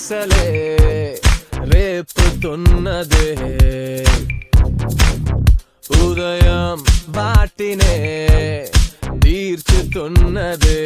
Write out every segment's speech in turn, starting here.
ఆశలే రేపుతున్నదే ఉదయం వాటినే తీర్చుతున్నదే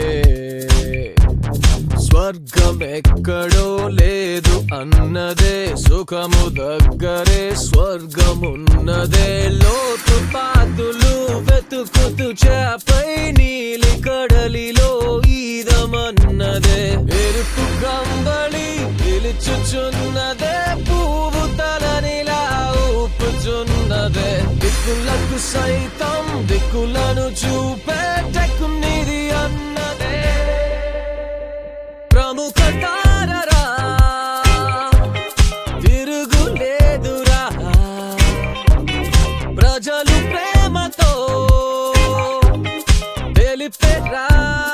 స్వర్గం ఎక్కడో లేదు అన్నదే సుఖము దగ్గరే స్వర్గమున్నదే లోతు పాతులు వెతుకుతూ చేపై నీలి కడలిలో ఈదమన్నదే ఎరుపు కంబళి పిలుచుచున్నదే పువ్వు తలనిలా ఊపుచున్నదే దిక్కులకు సైతం దిక్కులను చూపేటకు నిధి అన్నదే ప్రముఖ తారరా తిరుగులేదురా ప్రజలు ప్రేమతో తెలిపెరా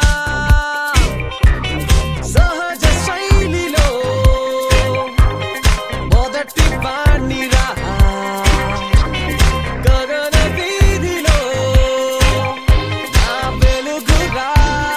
సహజ శైలిలో మొదటి వాణిరా గగన వీధిలో నా వెలుగురా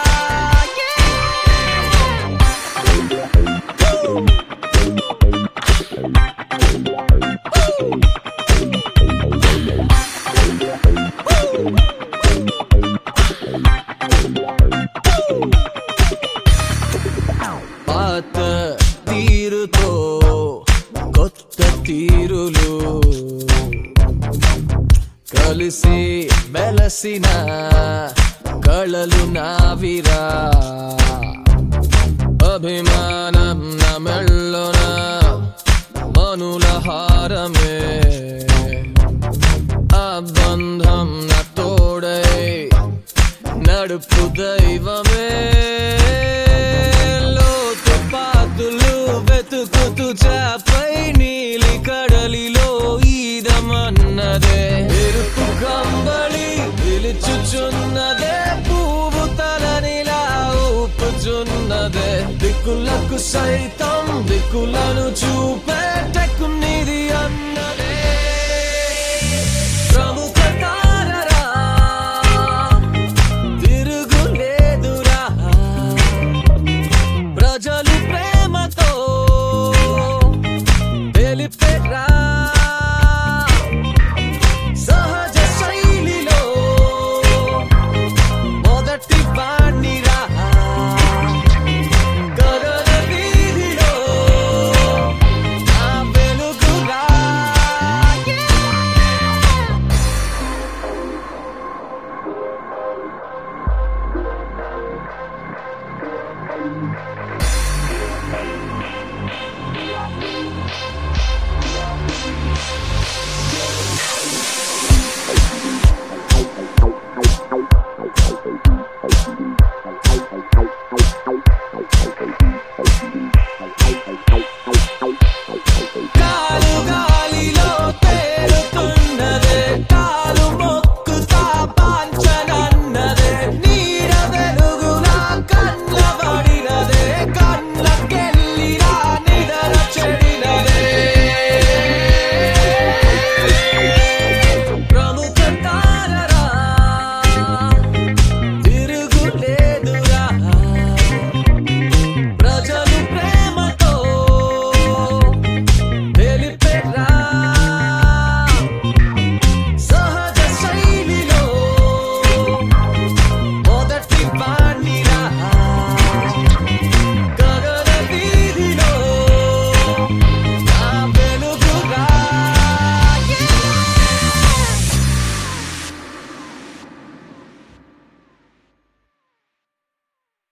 పాత తీరుతో కొత్త తీరులు కలిసి మెలసిన కళలు నావిరా అభిమానం నా మెళ్ళున మనుల హారమే ఆ బంధం నా తోడై నడుపు దైవమే లోతు పాతులు వెతుకుతూ చాపై నీలి కడలిలో ఈదమన్నదే ఎరుపు కంబళి పిలుచుచున్నదే పువ్వు తలనిలా ఊపుచున్నదే దిక్కులకు సైతం దిక్కులను చూపేటకు నిధి అన్నదే ప్రముఖ తారరా తిరుగులేదురా ప్రజలు ప్రేమతో తెలిపెరా సహజ శైలిలో మొదటి వాణిరా గగన వీధిలో నా వెలుగురా కాలు గాలిలో తేలుతున్నదే కాలు